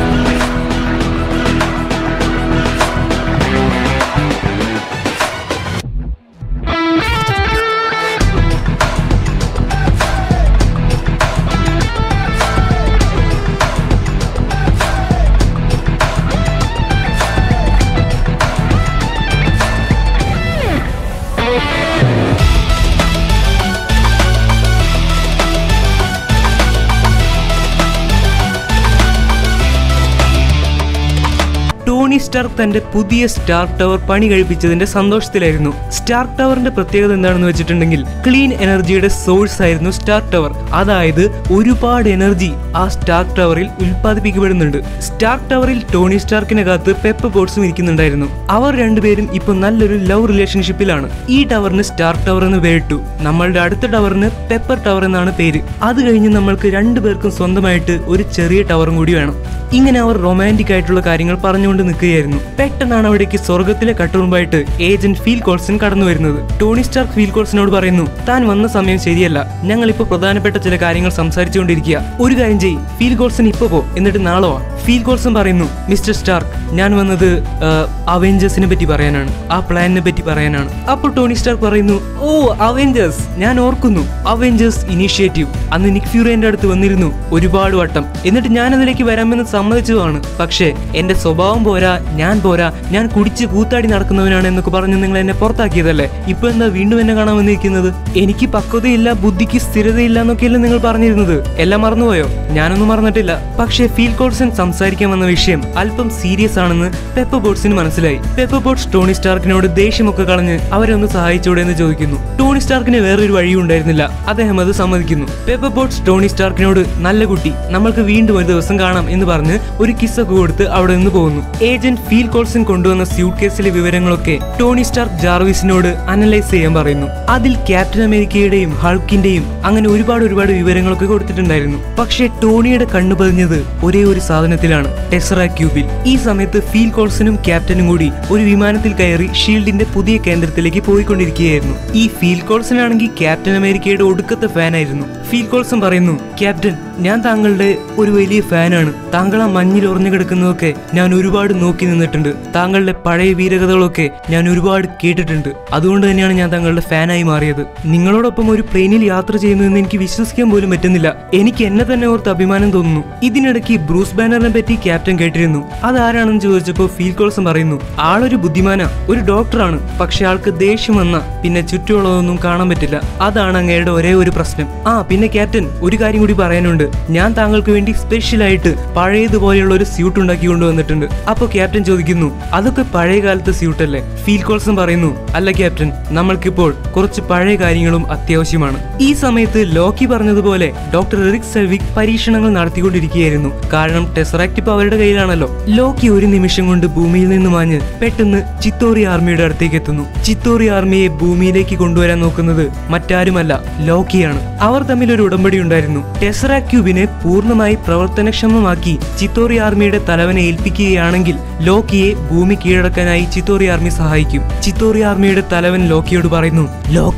Tony Stark തന്റെ പുതിയ സ്റ്റാർ ടവർ പണി കഴിപ്പിച്ചതിന്റെ സന്തോഷത്തിലായിരുന്നു സ്റ്റാർ ടവറിന്റെ പ്രത്യേകത എന്താണെന്ന് വെച്ചിട്ടുണ്ടെങ്കിൽ ക്ലീൻ എനർജിയുടെ സോഴ്സ് ആയിരുന്നു സ്റ്റാർ ടവർ അതായത് ഒരുപാട് എനർജി ആ സ്റ്റാർ ടവറിൽ ഉൽപ്പാദിപ്പിക്കപ്പെടുന്നുണ്ട് സ്റ്റാർ ടവറിൽ ടോണി സ്റ്റാർക്കിനകത്ത് പെപ്പർ ബോട്ട്സും ഇരിക്കുന്നുണ്ടായിരുന്നു അവർ രണ്ടുപേരും ഇപ്പൊ നല്ലൊരു ലവ് റിലേഷൻഷിപ്പിലാണ് ഈ ടവറിന് സ്റ്റാർ ടവർ എന്ന് പേരിട്ടു നമ്മളുടെ അടുത്ത ടവറിന് പെപ്പർ ടവർ എന്നാണ് പേര് അത് കഴിഞ്ഞ് നമ്മൾക്ക് രണ്ടുപേർക്കും സ്വന്തമായിട്ട് ഒരു ചെറിയ ടവറും കൂടി വേണം ഇങ്ങനെ അവർ റൊമാൻറ്റിക് ആയിട്ടുള്ള കാര്യങ്ങൾ പറഞ്ഞുകൊണ്ട് നിൽക്കുകയായിരുന്നു പെട്ടെന്നാണ് അവിടേക്ക് സ്വർഗത്തിലെ കട്ടുറുമ്പായിട്ട് ഏജന്റ് ഫീൽ കോൾസൺ കടന്നു വരുന്നത് ടോണി സ്റ്റാർക്ക് ഫീൽ കോൾസനോട് പറയുന്നു താൻ വന്ന സമയം ശരിയല്ല ഞങ്ങൾ ഇപ്പോൾ പ്രധാനപ്പെട്ട ചില കാര്യങ്ങൾ സംസാരിച്ചുകൊണ്ടിരിക്കുക ഒരു കാര്യം ചെയ്യ് ഫീൽ കോൾസൺ ഇപ്പൊ പോ എന്നിട്ട് നാളെ വാ ഫീൽ കോൾസൺ പറയുന്നു മിസ്റ്റർ സ്റ്റാർക്ക് ഞാൻ വന്നത് അവെഞ്ചേഴ്സിനെ പറ്റി പറയാനാണ് ആ പ്ലാനിനെ പറ്റി പറയാനാണ് അപ്പോൾ ടോണി സ്റ്റാർക്ക് പറയുന്നു ഓ അവെഞ്ചേഴ്സ് ഞാൻ ഓർക്കുന്നു അവെഞ്ചേഴ്സ് ഇനീഷ്യേറ്റീവ് അന്ന് നിക് ഫ്യൂറി എന്റെ അടുത്ത് വന്നിരുന്നു ഒരുപാട് വട്ടം എന്നിട്ട് ഞാൻ അതിലേക്ക് വരാമെന്ന് സമ്മതിച്ചതാണ് പക്ഷേ എന്റെ സ്വഭാവം പോരാ ഞാൻ പോരാ ഞാൻ കുടിച്ച് കൂത്താടി നടക്കുന്നവനാണ് എന്നൊക്കെ പറഞ്ഞ് നിങ്ങൾ എന്നെ പുറത്താക്കിയതല്ലേ ഇപ്പൊ എന്താ വീണ്ടും എന്നെ കാണാൻ വന്നിരിക്കുന്നത് എനിക്ക് പക്വതയില്ല ബുദ്ധിക്ക് സ്ഥിരതയില്ല എന്നൊക്കെയല്ലേ നിങ്ങൾ പറഞ്ഞിരുന്നത് എല്ലാം മറന്നുപോയോ ഞാനൊന്നും മറന്നിട്ടില്ല പക്ഷേ ഫീൽ കോൾസൺ സംസാരിക്കാൻ വന്ന വിഷയം അല്പം സീരിയസ് ആണെന്ന് പെപ്പർ ബോട്ട്സിന് മനസ്സിലായി പെപ്പർ ബോട്ട്സ് ടോണി സ്റ്റാർക്കിനോട് ദേഷ്യമൊക്കെ കളഞ്ഞ് അവരെ ഒന്ന് സഹായിച്ചൂടെ എന്ന് ചോദിക്കുന്നു ടോണി സ്റ്റാർക്കിന് വേറൊരു വഴിയും ഉണ്ടായിരുന്നില്ല അദ്ദേഹം അത് സമ്മതിക്കുന്നു പെപ്പർ ബോട്ട്സ് ടോണി സ്റ്റാർക്കിനോട് നല്ല കുട്ടി നമ്മൾക്ക് വീണ്ടും ഒരു ദിവസം കാണാം എന്ന് പറഞ്ഞ് ഒരു കിസ്സൊക്കെ കൊടുത്ത് അവിടെ നിന്ന് പോകുന്നു ഏജന്റ് ഫീൽ കോൾസൺ കൊണ്ടുവന്ന സ്യൂട്ട് കേസിലെ വിവരങ്ങളൊക്കെ ടോണി സ്റ്റാർക്ക് ജാർവിസിനോട് അനലൈസ് ചെയ്യാൻ പറയുന്നു അതിൽ ക്യാപ്റ്റൻ അമേരിക്കയുടെയും ഹൾക്കിന്റെയും അങ്ങനെ ഒരുപാട് ഒരുപാട് വിവരങ്ങളൊക്കെ കൊടുത്തിട്ടുണ്ടായിരുന്നു പക്ഷേ ടോണിയുടെ കണ്ണു പതിഞ്ഞത് ഒരേ ഒരു സാധനത്തിലാണ് ടെസറ ക്യൂബിൽ ഈ സമയത്ത് ഫീൽ കോൾസനും ക്യാപ്റ്റനും കൂടി ഒരു വിമാനത്തിൽ കയറി ഷീൽഡിന്റെ പുതിയ കേന്ദ്രത്തിലേക്ക് പോയിക്കൊണ്ടിരിക്കുകയായിരുന്നു ഈ ഫീൽ കോൾസൺ ആണെങ്കിൽ ക്യാപ്റ്റൻ അമേരിക്കയുടെ ഒടുക്കത്തെ ഫാനായിരുന്നു ഫീൽ കോൾസൺ പറയുന്നു ക്യാപ്റ്റൻ ഞാൻ താങ്കളുടെ ഒരു വലിയ ഫാനാണ് താങ്കൾ ആ മഞ്ഞിൽ ഉറഞ്ഞു കിടക്കുന്നതൊക്കെ ഞാൻ ഒരുപാട് നോക്കി നിന്നിട്ടുണ്ട് താങ്കളുടെ പഴയ വീരകഥകളൊക്കെ ഞാൻ ഒരുപാട് കേട്ടിട്ടുണ്ട് അതുകൊണ്ട് തന്നെയാണ് ഞാൻ താങ്കളുടെ ഫാനായി മാറിയത് നിങ്ങളോടൊപ്പം ഒരു പ്ലെയിനിൽ യാത്ര ചെയ്യുന്നതെന്ന് എനിക്ക് വിശ്വസിക്കാൻ പോലും പറ്റുന്നില്ല എനിക്ക് എന്നെ തന്നെ ഓർത്ത് അഭിമാനം തോന്നുന്നു ഇതിനിടയ്ക്ക് ബ്രൂസ് ബാനറിനെ പറ്റി ക്യാപ്റ്റൻ കേട്ടിരുന്നു അതാരാണെന്ന് ചോദിച്ചപ്പോൾ ഫീൽ കോൾസൺ പറയുന്നു ആളൊരു ബുദ്ധിമാനാ ഒരു ഡോക്ടറാണ് പക്ഷെ ആൾക്ക് ദേഷ്യം വന്ന പിന്നെ ചുറ്റുമുള്ളതൊന്നും കാണാൻ പറ്റില്ല അതാണ് അങ്ങയുടെ ഒരേ ഒരു പ്രശ്നം ആ പിന്നെ ക്യാപ്റ്റൻ ഒരു കാര്യം കൂടി പറയാനുണ്ട് ഞാൻ താങ്കൾക്ക് വേണ്ടി സ്പെഷ്യൽ ആയിട്ട് പഴയതുപോലെയുള്ള ഒരു സ്യൂട്ട് ഉണ്ടാക്കി കൊണ്ടുവന്നിട്ടുണ്ട് അപ്പൊ ക്യാപ്റ്റൻ ചോദിക്കുന്നു അതൊക്കെ പഴയ കാലത്തെ സ്യൂട്ട് അല്ലേ ഫീൽ കോൾസൺ പറയുന്നു അല്ല ക്യാപ്റ്റൻ നമ്മൾക്കിപ്പോൾ കുറച്ച് പഴയ കാര്യങ്ങളും അത്യാവശ്യമാണ് ഈ സമയത്ത് ലോക്കി പറഞ്ഞതുപോലെ ഡോക്ടർ എറിക് സെൽവിക് പരീക്ഷണങ്ങൾ നടത്തിക്കൊണ്ടിരിക്കുകയായിരുന്നു കാരണം ടെസറാക്ട് ഇപ്പൊ അവരുടെ കയ്യിലാണല്ലോ ലോക്കി ഒരു നിമിഷം കൊണ്ട് ഭൂമിയിൽ നിന്ന് മാഞ്ഞ് പെട്ടെന്ന് ചിത്തോറി ആർമിയുടെ അടുത്തേക്ക് എത്തുന്നു ചിത്തോറി ആർമിയെ ഭൂമിയിലേക്ക് കൊണ്ടുവരാൻ നോക്കുന്നത് മറ്റാരുമല്ല ലോക്കിയാണ് അവർ തമ്മിൽ ഒരു ഉടമ്പടി ഉണ്ടായിരുന്നു ടെസറ ക്യൂബിനെ പൂർണ്ണമായി പ്രവർത്തനക്ഷമമാക്കി ചിത്തോറി ആർമിയുടെ തലവനെ ഏൽപ്പിക്കുകയാണെങ്കിൽ ലോക്കിയെ ഭൂമി കീഴടക്കാനായി ചിത്തോറി ആർമി സഹായിക്കും ചിത്തോറി ആർമിയുടെ തലവൻ ലോക്കിയോട് പറയുന്നു ലോക്കി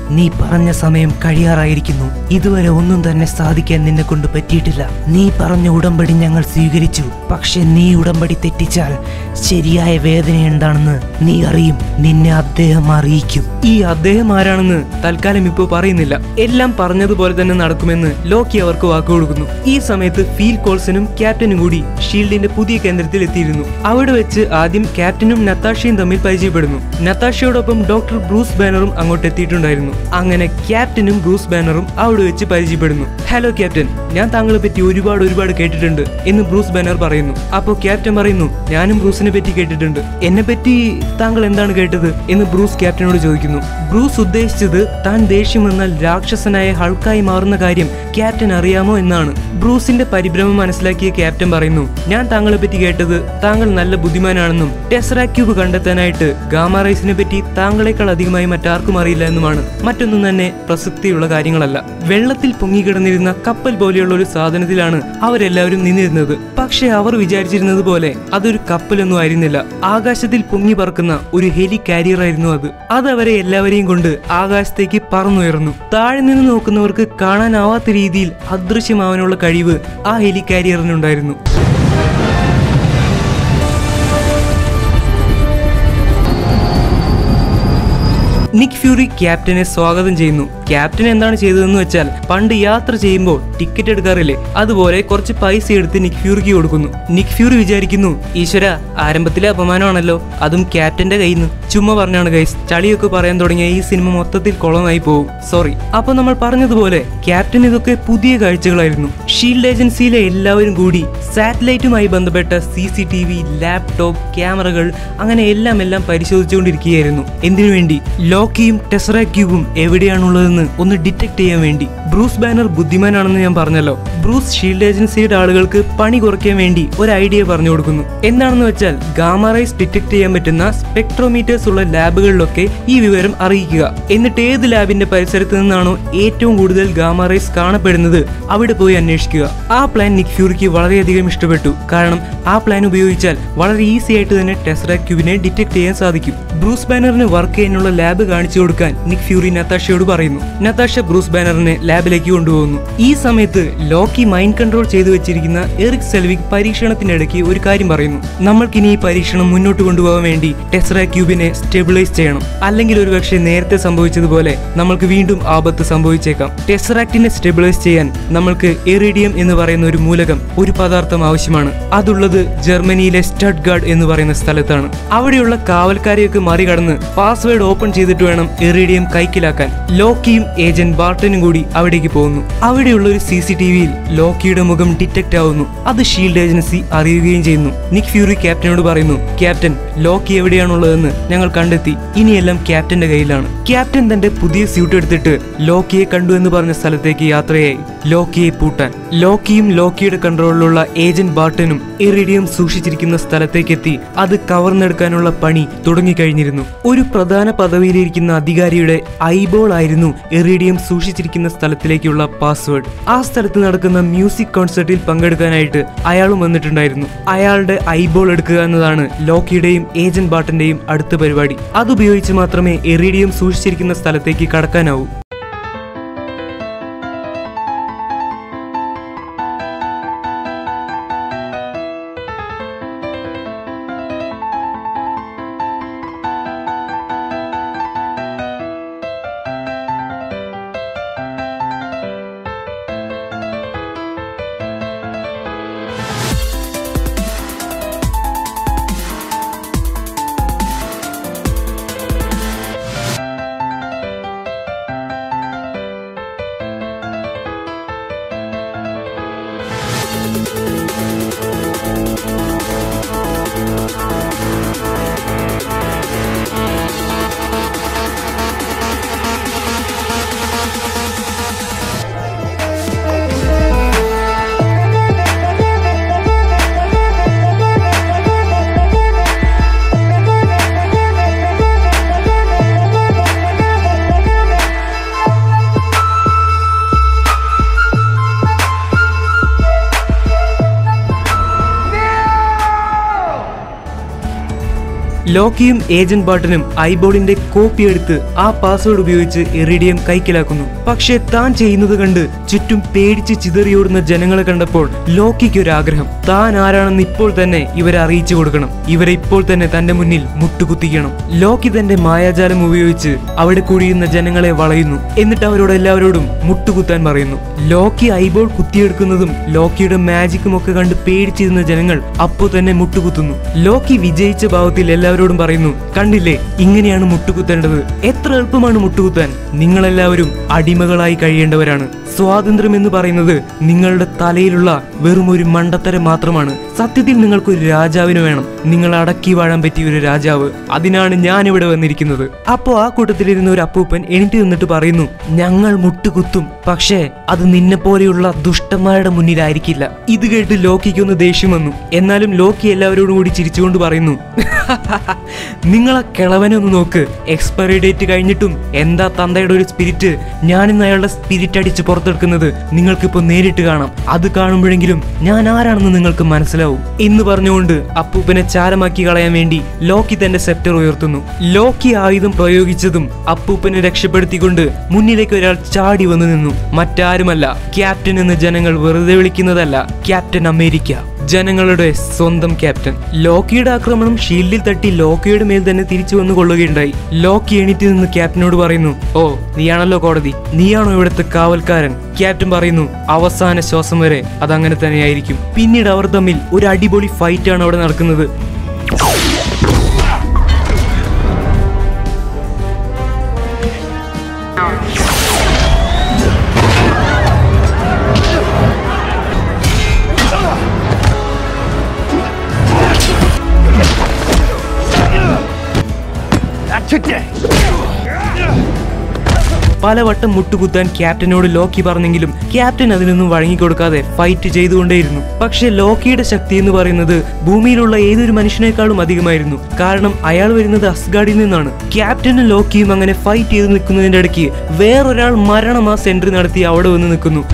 നീ പറഞ്ഞ സമയം കഴിയാറായിരിക്കുന്നു ഇതുവരെ ഒന്നും തന്നെ സാധിക്കാൻ നിന്നെ കൊണ്ട് പറ്റിയിട്ടില്ല നീ പറഞ്ഞ ഉടമ്പടി ഞങ്ങൾ സ്വീകരിച്ചു പക്ഷെ നീ ഉടമ്പടി തെറ്റിച്ചാൽ ശരിയായ വേദന എന്താണെന്ന് നീ അറിയും നിന്നെ അദ്ദേഹം അറിയിക്കും ഈ അദ്ദേഹം ആരാണെന്ന് തൽക്കാലം ഇപ്പോൾ പറയുന്നില്ല എല്ലാം പറഞ്ഞതുപോലെ തന്നെ നടക്കുമെന്ന് ലോക്കി അവർക്ക് വാക്കു കൊടുക്കുന്നു ഈ സമയത്ത് ഫീൽ കോൾസനും ക്യാപ്റ്റനും കൂടി ഷീൽഡിന്റെ പുതിയ കേന്ദ്രത്തിൽ എത്തിയിരുന്നു അവിടെ വെച്ച് ആദ്യം ക്യാപ്റ്റനും നത്താഷയും തമ്മിൽ പരിചയപ്പെടുന്നു നത്താഷയോടൊപ്പം ഡോക്ടർ ബ്രൂസ് ബാനറും അങ്ങോട്ട് എത്തിയിട്ടുണ്ടായിരുന്നു അങ്ങനെ ക്യാപ്റ്റനും ബ്രൂസ് ബാനറും അവിടെ വെച്ച് പരിചയപ്പെടുന്നു ഹലോ ക്യാപ്റ്റൻ ഞാൻ താങ്കളെ പറ്റി ഒരുപാട് ഒരുപാട് കേട്ടിട്ടുണ്ട് എന്ന് ബ്രൂസ് ബാനർ പറയുന്നു അപ്പോൾ ക്യാപ്റ്റൻ പറയുന്നു ഞാനും ബ്രൂസിനെ പറ്റി കേട്ടിട്ടുണ്ട് എന്നെ പറ്റി താങ്കൾ എന്താണ് കേട്ടത് എന്ന് ബ്രൂസ് ക്യാപ്റ്റനോട് ചോദിക്കുന്നു ബ്രൂസ് ഉദ്ദേശിച്ചത് താൻ ദേഷ്യം വന്നാൽ രാക്ഷസനായ ഹൾക്കായി മാറുന്ന കാര്യം ക്യാപ്റ്റൻ അറിയാമോ എന്നാണ് ബ്രൂസിന്റെ പരിഭ്രമം മനസ്സിലാക്കിയ ക്യാപ്റ്റൻ പറയുന്നു ഞാൻ താങ്കളെ പറ്റി കേട്ടത് താങ്കൾ നല്ല ബുദ്ധിമാനാണെന്നും ടെസ്റാ ക്യൂബ് കണ്ടെത്താനായിട്ട് ഗാമാറൈസിനെ പറ്റി താങ്കളെക്കാൾ അധികമായി മറ്റാർക്കും അറിയില്ല എന്നുമാണ് മറ്റൊന്നും തന്നെ പ്രസക്തിയുള്ള കാര്യങ്ങളല്ല വെള്ളത്തിൽ പൊങ്ങിക്കിടന്നിരുന്ന കപ്പൽ പോലെയുള്ള ഒരു സാധനത്തിലാണ് അവരെല്ലാവരും നിന്നിരുന്നത് പക്ഷെ അവർ വിചാരിച്ചിരുന്നത് പോലെ അതൊരു കപ്പലൊന്നും ആയിരുന്നില്ല ആകാശത്തിൽ പൊങ്ങി പറക്കുന്ന ഒരു ഹെലി കാരിയർ ആയിരുന്നു അത് അതവരെ എല്ലാവരെയും കൊണ്ട് ആകാശത്തേക്ക് പറന്നുയർന്നു താഴെ നിന്ന് നോക്കുന്നവർക്ക് കാണാനാവാത്ത രീതിയിൽ അദൃശ്യമാവാനുള്ള കഴിവ് ആ ഹെലി കാരിയറിനുണ്ടായിരുന്നു നിക് ഫ്യൂറി ക്യാപ്റ്റനെ സ്വാഗതം ചെയ്യുന്നു ക്യാപ്റ്റൻ എന്താണ് ചെയ്തതെന്ന് വെച്ചാൽ പണ്ട് യാത്ര ചെയ്യുമ്പോൾ ടിക്കറ്റ് എടുക്കാറില്ലേ അതുപോലെ കുറച്ച് പൈസ എടുത്ത് നിക് ഫ്യൂറിക്ക് കൊടുക്കുന്നു നിക് ഫ്യൂറി വിചാരിക്കുന്നു ഈശ്വര ആരംഭത്തിലെ അപമാനമാണല്ലോ അതും ക്യാപ്റ്റന്റെ കയ്യിൽ നിന്ന് ചുമ്മാ പറഞ്ഞാണ് ഗൈസ് ചളിയൊക്കെ പറയാൻ തുടങ്ങിയ ഈ സിനിമ മൊത്തത്തിൽ കുളമായി പോകും സോറി അപ്പൊ നമ്മൾ പറഞ്ഞതുപോലെ ക്യാപ്റ്റൻ ഇതൊക്കെ പുതിയ കാഴ്ചകളായിരുന്നു ഷീൽഡ് ഏജൻസിയിലെ എല്ലാവരും കൂടി സാറ്റലൈറ്റുമായി ബന്ധപ്പെട്ട C C T V laptop ക്യാമറകൾ അങ്ങനെ എല്ലാം എല്ലാം പരിശോധിച്ചുകൊണ്ടിരിക്കുകയായിരുന്നു എന്തിനു വേണ്ടി ലോക്കിയും ടെസറ ക്യൂബും എവിടെയാണുള്ളതെന്ന് ഒന്ന് ഡിറ്റക്ട് ചെയ്യാൻ വേണ്ടി ബ്രൂസ് ബാനർ ബുദ്ധിമാനാണെന്ന് ഞാൻ പറഞ്ഞല്ലോ ബ്രൂസ് ഷീൽഡ് ഏജൻസിയുടെ ആളുകൾക്ക് പണി കുറയ്ക്കാൻ വേണ്ടി ഒരു ഐഡിയ പറഞ്ഞു കൊടുക്കുന്നു എന്താണെന്ന് വെച്ചാൽ ഗാമറൈസ് ഡിറ്റക്ട് ചെയ്യാൻ പറ്റുന്ന സ്പെക്ട്രോമീറ്റേഴ്സ് ഉള്ള ലാബുകളിലൊക്കെ ഈ വിവരം അറിയിക്കുക എന്നിട്ട് ഏത് ലാബിന്റെ പരിസരത്ത് നിന്നാണോ ഏറ്റവും കൂടുതൽ ഗാമറൈസ് കാണപ്പെടുന്നത് അവിടെ പോയി അന്വേഷിക്കുക ആ പ്ലാൻ നിക് ഫ്യൂറിക്ക് വളരെയധികം ഇഷ്ടപ്പെട്ടു കാരണം ആ പ്ലാൻ ഉപയോഗിച്ചാൽ വളരെ ഈസി ആയിട്ട് തന്നെ ടെസ്റ ക്യൂബിനെ ഡിറ്റക്ട് ചെയ്യാൻ സാധിക്കും ബ്രൂസ് ബാനറിന് വർക്ക് ചെയ്യാനുള്ള ലാബ് കാണിച്ചു കൊടുക്കാൻ നിക് ഫ്യൂറി നത്താഷയോട് പറയുന്നു നത്താഷ ബ്രൂസ് ബാനറിനെ ലാബിലേക്ക് കൊണ്ടുപോകുന്നു ഈ സമയത്ത് ലോക്കി മൈൻഡ് കൺട്രോൾ ചെയ്തു വെച്ചിരിക്കുന്ന എറിക് സെൽവിക് പരീക്ഷണത്തിനിടയ്ക്ക് ഒരു കാര്യം പറയുന്നു നമ്മൾക്കിനി ഈ പരീക്ഷണം മുന്നോട്ട് കൊണ്ടുപോകാൻ വേണ്ടി ടെസ്റ ക്യൂബിനെ സ്റ്റെബിലൈസ് ചെയ്യണം അല്ലെങ്കിൽ ഒരുപക്ഷെ നേരത്തെ സംഭവിച്ചതുപോലെ നമ്മൾക്ക് വീണ്ടും ആപത്ത് സംഭവിച്ചേക്കാം ടെസ്റാക്റ്റിനെ സ്റ്റെബിലൈസ് ചെയ്യാൻ നമ്മൾക്ക് എറിഡിയം എന്ന് പറയുന്ന ഒരു മൂലകം ഒരു പദാർത്ഥം ആവശ്യമാണ് അതുള്ളത് ജർമ്മനിയിലെ സ്റ്റഡ്ഗാർഡ് എന്ന് പറയുന്ന സ്ഥലത്താണ് അവിടെയുള്ള കാവൽക്കാരെയൊക്കെ മറികടന്ന് പാസ്വേഡ് ഓപ്പൺ ചെയ്തിട്ട് വേണം എറിഡിയം കൈക്കലാക്കാൻ ലോക്കിയും ഏജന്റ് ബാർട്ടനും കൂടി അവിടേക്ക് പോകുന്നു അവിടെയുള്ള ഒരു സി സി ടി വിയിൽ ലോക്കിയുടെ മുഖം ഡിറ്റക്ട് ആവുന്നു അത് ഷീൽഡ് ഏജൻസി അറിയുകയും ചെയ്യുന്നു നിക് ഫ്യൂറി ക്യാപ്റ്റനോട് പറയുന്നു ക്യാപ്റ്റൻ ലോക്കി എവിടെയാണുള്ളതെന്ന് ഞങ്ങൾ കണ്ടെത്തി ഇനിയെല്ലാം ക്യാപ്റ്റന്റെ കയ്യിലാണ് ക്യാപ്റ്റൻ തന്റെ പുതിയ സ്യൂട്ട് എടുത്തിട്ട് ലോക്കിയെ കണ്ടു എന്ന് പറഞ്ഞ സ്ഥലത്തേക്ക് യാത്രയായി ലോക്കിയെ പൂട്ടാൻ ലോക്കിയും ലോക്കിയുടെ കൺട്രോളിലുള്ള ഏജന്റ് ബാർട്ടനും ഇറിഡിയം സൂക്ഷിച്ചിരിക്കുന്ന സ്ഥലത്തേക്കെത്തി അത് കവർന്നെടുക്കാനുള്ള പണി തുടങ്ങിക്കഴിഞ്ഞിരുന്നു ഒരു പ്രധാന പദവിയിലിരിക്കുന്ന അധികാരിയുടെ ഐബോൾ ആയിരുന്നു എറിഡിയം സൂക്ഷിച്ചിരിക്കുന്ന സ്ഥലത്തിലേക്കുള്ള പാസ്വേഡ് ആ സ്ഥലത്ത് നടക്കുന്ന മ്യൂസിക് കോൺസെർട്ടിൽ പങ്കെടുക്കാനായിട്ട് അയാളും വന്നിട്ടുണ്ടായിരുന്നു അയാളുടെ ഐബോൾ എടുക്കുക എന്നതാണ് ലോക്കിയുടെയും ഏജന്റ് ബാട്ടന്റെയും അടുത്ത പരിപാടി അതുപയോഗിച്ച് മാത്രമേ എറിഡിയം സൂക്ഷിച്ചിരിക്കുന്ന സ്ഥലത്തേക്ക് കടക്കാനാവൂ ലോക്കിയും ഏജന്റ് ബാട്ടനും ഐബോളിന്റെ കോപ്പി എടുത്ത് ആ പാസ്വേഡ് ഉപയോഗിച്ച് എറിഡിയം കൈക്കലാക്കുന്നു പക്ഷേ താൻ ചെയ്യുന്നത് കണ്ട് ചുറ്റും പേടിച്ച് ചിതറിയോടുന്ന ജനങ്ങളെ കണ്ടപ്പോൾ ലോക്കിക്ക് ഒരു ആഗ്രഹം താൻ ആരാണെന്ന് ഇപ്പോൾ തന്നെ ഇവരെ അറിയിച്ചു കൊടുക്കണം ഇവരെ ഇപ്പോൾ തന്നെ തന്റെ മുന്നിൽ മുട്ടുകുത്തിക്കണം ലോക്കി തന്റെ മായാജാലം ഉപയോഗിച്ച് അവിടെ കൂടിയുന്ന ജനങ്ങളെ വളയുന്നു എന്നിട്ട് അവരോട് എല്ലാവരോടും മുട്ടുകുത്താൻ പറയുന്നു ലോക്കി ഐബോൾ കുത്തിയെടുക്കുന്നതും ലോക്കിയുടെ മാജിക്കും ഒക്കെ കണ്ട് പേടിച്ചിരുന്ന ജനങ്ങൾ അപ്പോൾ തന്നെ മുട്ടുകുത്തുന്നു ലോക്കി വിജയിച്ച ഭാവത്തിൽ എല്ലാവരോടും പറയുന്നു കണ്ടില്ലേ ഇങ്ങനെയാണ് മുട്ടുകുത്തേണ്ടത് എത്ര എളുപ്പമാണ് മുട്ടുകുത്താൻ നിങ്ങളെല്ലാവരും അടിമകളായി കഴിയേണ്ടവരാണ് സ്വാതന്ത്ര്യം എന്ന് പറയുന്നത് നിങ്ങളുടെ തലയിലുള്ള വെറും ഒരു മണ്ടത്തരം മാത്രമാണ് സത്യത്തിൽ നിങ്ങൾക്കൊരു രാജാവിന് വേണം നിങ്ങൾ അടക്കി വാഴാൻ പറ്റിയ ഒരു രാജാവ് അതിനാണ് ഞാൻ ഇവിടെ വന്നിരിക്കുന്നത് അപ്പോ ആ കൂട്ടത്തിലിരുന്ന ഒരു അപ്പൂപ്പൻ എണീറ്റ് നിന്നിട്ട് പറയുന്നു ഞങ്ങൾ മുട്ടുകുത്തും പക്ഷേ അത് നിന്നെ പോലെയുള്ള ദുഷ്ടന്മാരുടെ മുന്നിലായിരിക്കില്ല ഇത് കേട്ട് ലോക്കിക്കൊന്ന് ദേഷ്യം വന്നു എന്നാലും ലോക്കി എല്ലാവരോടും കൂടി ചിരിച്ചുകൊണ്ട് പറയുന്നു നിങ്ങളെ കിളവനെ ഒന്ന് നോക്ക് എക്സ്പയറി ഡേറ്റ് കഴിഞ്ഞിട്ടും എന്താ തന്തയുടെ ഒരു സ്പിരിറ്റ് ഞാനിന്ന് അയാളുടെ സ്പിരിറ്റ് അടിച്ച് പുറത്തെടുക്കുന്നത് നിങ്ങൾക്കിപ്പോ നേരിട്ട് കാണാം അത് കാണുമ്പോഴെങ്കിലും ഞാൻ ആരാണെന്ന് നിങ്ങൾക്ക് മനസ്സിലാവും എന്ന് പറഞ്ഞുകൊണ്ട് അപ്പൂപ്പനെ ചാരമാക്കി കളയാൻ വേണ്ടി ലോക്കി തന്റെ സെപ്റ്റർ ഉയർത്തുന്നു ലോക്കി ആയുധം പ്രയോഗിച്ചതും അപ്പൂപ്പനെ രക്ഷപ്പെടുത്തിക്കൊണ്ട് മുന്നിലേക്ക് ഒരാൾ ചാടി വന്നു നിന്നു മറ്റാരുമല്ല ക്യാപ്റ്റൻ എന്ന് ജനങ്ങൾ വെറുതെ വിളിക്കുന്നതല്ല ക്യാപ്റ്റൻ അമേരിക്ക ജനങ്ങളുടെ സ്വന്തം ക്യാപ്റ്റൻ ലോക്കിയുടെ ആക്രമണം ഷീൽഡിൽ തട്ടി ലോക്കിയുടെ മേൽ തന്നെ തിരിച്ചു വന്നു കൊള്ളുകയുണ്ടായി ലോക്കി എണീറ്റ് നിന്ന് ക്യാപ്റ്റനോട് പറയുന്നു ഓ നീയാണല്ലോ കോടതി നീയാണോ ഇവിടുത്തെ കാവൽക്കാരൻ ക്യാപ്റ്റൻ പറയുന്നു അവസാന ശ്വാസം വരെ അതങ്ങനെ തന്നെയായിരിക്കും പിന്നീട് അവർ തമ്മിൽ ഒരു അടിപൊളി ഫൈറ്റ് ആണ് അവിടെ നടക്കുന്നത് Not today. പലവട്ടം മുട്ടുകുത്താൻ ക്യാപ്റ്റനോട് ലോക്കി പറഞ്ഞെങ്കിലും ക്യാപ്റ്റൻ അതിനൊന്നും വഴങ്ങിക്കൊടുക്കാതെ ഫൈറ്റ് ചെയ്തുകൊണ്ടേയിരുന്നു പക്ഷേ ലോക്കിയുടെ ശക്തി എന്ന് പറയുന്നത് ഭൂമിയിലുള്ള ഏതൊരു മനുഷ്യനേക്കാളും അധികമായിരുന്നു കാരണം അയാൾ വരുന്നത് അസ്ഗാഡിൽ നിന്നാണ് ക്യാപ്റ്റനും ലോക്കിയും അങ്ങനെ ഫൈറ്റ് ചെയ്ത് നിൽക്കുന്നതിന്റെ ഇടയ്ക്ക് വേറൊരാൾ മരണം ആ സെന്റർ നടത്തി അവിടെ വന്ന് നിൽക്കുന്നു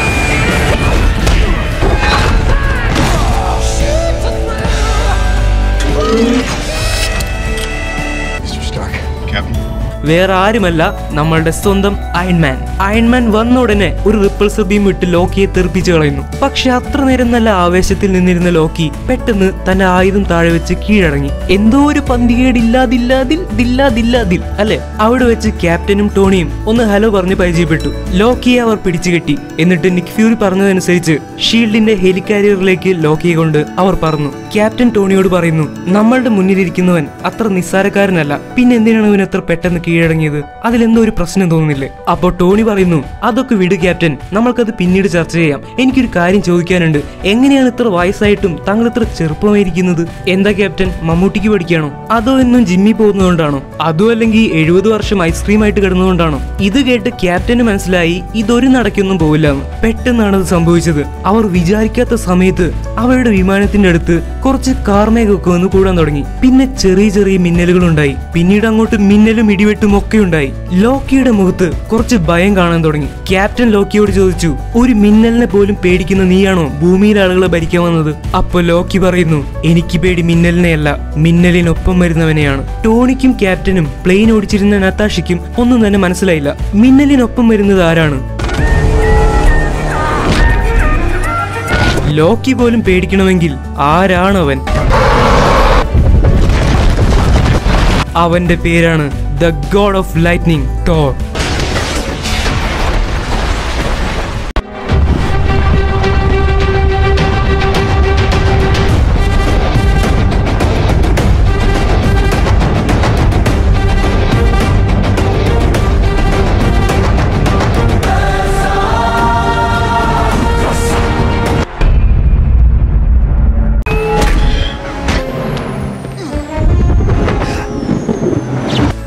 Mr. Stark. Captain. വേറെ ആരുമല്ല നമ്മളുടെ സ്വന്തം അയൺമാൻ അയൺമാൻ വന്ന ഉടനെ ഒരു റിപ്പൾസർ ബീം വിട്ട് ലോക്കിയെ തെറിപ്പിച്ചു കളയുന്നു പക്ഷെ അത്ര നേരം നല്ല ആവേശത്തിൽ നിന്നിരുന്ന ലോക്കി പെട്ടെന്ന് തന്റെ ആയുധം താഴെ വെച്ച് കീഴടങ്ങി എന്തോ ഒരു പന്തികേടില്ലാതില്ലാതിൽ ദില്ലാതില്ലാതിൽ അല്ലെ അവിടെ വെച്ച് ക്യാപ്റ്റനും ടോണിയും ഒന്ന് ഹലോ പറഞ്ഞ് പരിചയപ്പെട്ടു ലോക്കിയെ അവർ പിടിച്ചുകെട്ടി എന്നിട്ട് നിക് ഫ്യൂരി പറഞ്ഞതനുസരിച്ച് ഷീൽഡിന്റെ ഹെലികാരിയറിലേക്ക് ലോക്കിയെ കൊണ്ട് അവർ പറന്നു ക്യാപ്റ്റൻ ടോണിയോട് പറയുന്നു നമ്മളുടെ മുന്നിലിരിക്കുന്നവൻ അത്ര നിസ്സാരക്കാരനല്ല പിന്നെ എന്തിനാണ് ഇവൻ എത്ര പെട്ടെന്ന് കീഴടങ്ങിയത് അതിലെന്തോ ഒരു പ്രശ്നം തോന്നുന്നില്ലേ അപ്പോൾ ടോണി പറയുന്നു അതൊക്കെ വിട് ക്യാപ്റ്റൻ നമ്മൾക്കത് പിന്നീട് ചർച്ച ചെയ്യാം എനിക്കൊരു കാര്യം ചോദിക്കാനുണ്ട് എങ്ങനെയാണ് ഇത്ര വയസ്സായിട്ടും താങ്കൾ ഇത്ര ചെറുപ്പമായിരിക്കുന്നത് എന്താ ക്യാപ്റ്റൻ മമ്മൂട്ടിക്ക് പഠിക്കാണോ അതോ എന്നും ജിമ്മി പോകുന്നതുകൊണ്ടാണോ അതോ അല്ലെങ്കിൽ എഴുപത് വർഷം ഐസ്ക്രീം ആയിട്ട് കിടന്നുകൊണ്ടാണോ ഇത് കേട്ട് ക്യാപ്റ്റന് മനസ്സിലായി ഇതൊരു നടക്കൊന്നും പോവില്ല എന്ന് പെട്ടെന്നാണ് അത് സംഭവിച്ചത് അവർ വിചാരിക്കാത്ത സമയത്ത് അവരുടെ വിമാനത്തിന്റെ അടുത്ത് കുറച്ച് കാർമേഘമൊക്കെ വന്ന് കൂടാൻ തുടങ്ങി പിന്നെ ചെറിയ ചെറിയ മിന്നലുകൾ ഉണ്ടായി പിന്നീട് അങ്ങോട്ട് മിന്നലും ഇടിവെട്ടും ഒക്കെ ഉണ്ടായി ലോക്കിയുടെ മുഖത്ത് കുറച്ച് ഭയം കാണാൻ തുടങ്ങി ക്യാപ്റ്റൻ ലോക്കിയോട് ചോദിച്ചു ഒരു മിന്നലിനെ പോലും പേടിക്കുന്ന നീയാണോ ഭൂമിയിലെ ആളുകളെ ഭരിക്കാൻ വന്നത് അപ്പൊ ലോക്കി പറയുന്നു എനിക്ക് പേടി മിന്നലിനെയല്ല മിന്നലിനൊപ്പം വരുന്നവനെയാണ് ടോണിക്കും ക്യാപ്റ്റനും പ്ലെയിൻ ഓടിച്ചിരുന്ന നത്താഷിക്കും ഒന്നും തന്നെ മനസ്സിലായില്ല മിന്നലിനൊപ്പം വരുന്നത് ആരാണ് ലോക്കി പോലും പേടിക്കണമെങ്കിൽ ആരാണവൻ അവന്റെ പേരാണ് the god of lightning Thor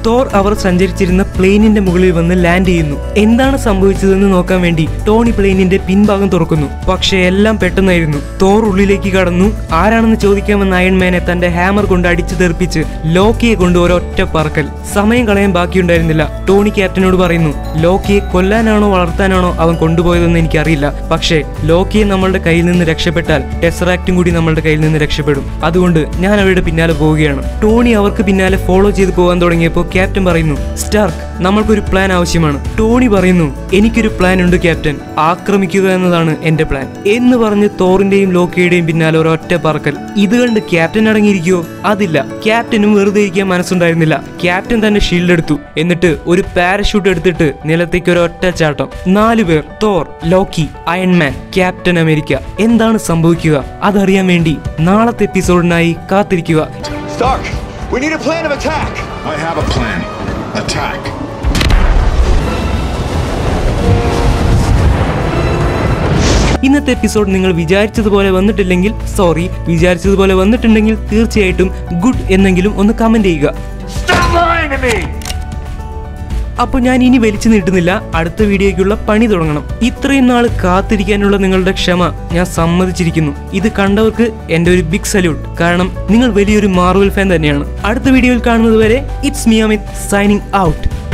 Thor അവർ സഞ്ചരിച്ചിരുന്ന പ്ലെയിനിന്റെ മുകളിൽ വന്ന് ലാൻഡ് ചെയ്യുന്നു എന്താണ് സംഭവിച്ചതെന്ന് നോക്കാൻ വേണ്ടി ടോണി പ്ലെയിനിന്റെ പിൻഭാഗം തുറക്കുന്നു പക്ഷേ എല്ലാം പെട്ടെന്നായിരുന്നു തോർ ഉള്ളിലേക്ക് കടന്നു ആരാണെന്ന് ചോദിക്കാൻ വന്ന അയൺമാനെ തന്റെ ഹാമർ കൊണ്ട് അടിച്ചു തെറിപ്പിച്ച് ലോക്കിയെ കൊണ്ട് ഒരൊറ്റ പറക്കൽ സമയം കളയാൻ ബാക്കിയുണ്ടായിരുന്നില്ല ടോണി ക്യാപ്റ്റനോട് പറയുന്നു ലോക്കിയെ കൊല്ലാനാണോ വളർത്താനാണോ അവൻ കൊണ്ടുപോയതെന്ന് എനിക്കറിയില്ല പക്ഷേ ലോക്കിയെ നമ്മളുടെ കയ്യിൽ നിന്ന് രക്ഷപ്പെട്ടാൽ ടെസറാക്റ്റും കൂടി നമ്മളുടെ കയ്യിൽ നിന്ന് രക്ഷപ്പെടും അതുകൊണ്ട് ഞാൻ അവരുടെ പിന്നാലെ പോവുകയാണ് ടോണി അവർക്ക് പിന്നാലെ ഫോളോ ചെയ്ത് പോകാൻ തുടങ്ങിയപ്പോൾ ക്യാപ്റ്റൻ പറയുന്നു സ്റ്റാർക്ക് നമ്മൾക്കൊരു പ്ലാൻ ആവശ്യമാണ് ടോണി പറയുന്നു എനിക്കൊരു പ്ലാൻ ഉണ്ട് ക്യാപ്റ്റൻ ആക്രമിക്കുക എന്നതാണ് എന്റെ പ്ലാൻ എന്ന് പറഞ്ഞ് തോറിന്റെയും ലോക്കിയുടെയും പിന്നാലെ ഒരൊറ്റ പറക്കൽ ഇത് കണ്ട് ക്യാപ്റ്റൻ അടങ്ങിയിരിക്കുവോ അതില്ല ക്യാപ്റ്റനും വെറുതെ ഇരിക്കാൻ മനസ്സുണ്ടായിരുന്നില്ല ക്യാപ്റ്റൻ തന്നെ ഷീൽഡ് എടുത്തു എന്നിട്ട് ഒരു പാരഷൂട്ട് എടുത്തിട്ട് നിലത്തേക്ക് ഒരു ഒറ്റ ചാട്ടം നാലു പേർ Thor Loki Iron Man Captain America എന്താണ് സംഭവിക്കുക അതറിയാൻ വേണ്ടി നാളത്തെ എപ്പിസോഡിനായി കാത്തിരിക്കുക Stark, we need a plan of attack. I have a plan. Attack. ഇന്നത്തെ എപ്പിസോഡ് നിങ്ങൾ വിചാരിച്ചതുപോലെ വന്നിട്ടില്ലെങ്കിൽ സോറി വിചാരിച്ചതുപോലെ വന്നിട്ടുണ്ടെങ്കിൽ തീർച്ചയായിട്ടും ഗുഡ് എന്നെങ്കിലും ഒന്ന് കമന്റ് ചെയ്യുക Stop lying to me! അപ്പോൾ ഞാൻ ഇനി വലിച്ചു നീട്ടുന്നില്ല അടുത്ത വീഡിയോയ്ക്കുള്ള പണി തുടങ്ങണം ഇത്രയും നാൾ കാത്തിരിക്കാനുള്ള നിങ്ങളുടെ ക്ഷമ ഞാൻ സമ്മതിച്ചിരിക്കുന്നു ഇത് കണ്ടവർക്ക് എൻ്റെ ഒരു ബിഗ് സല്യൂട്ട് കാരണം നിങ്ങൾ വലിയൊരു മാർവൽ ഫാൻ തന്നെയാണ് അടുത്ത വീഡിയോയിൽ കാണുന്നത് വരെ ഇറ്റ്സ് മിയാമിത് സൈനിങ് ഔട്ട്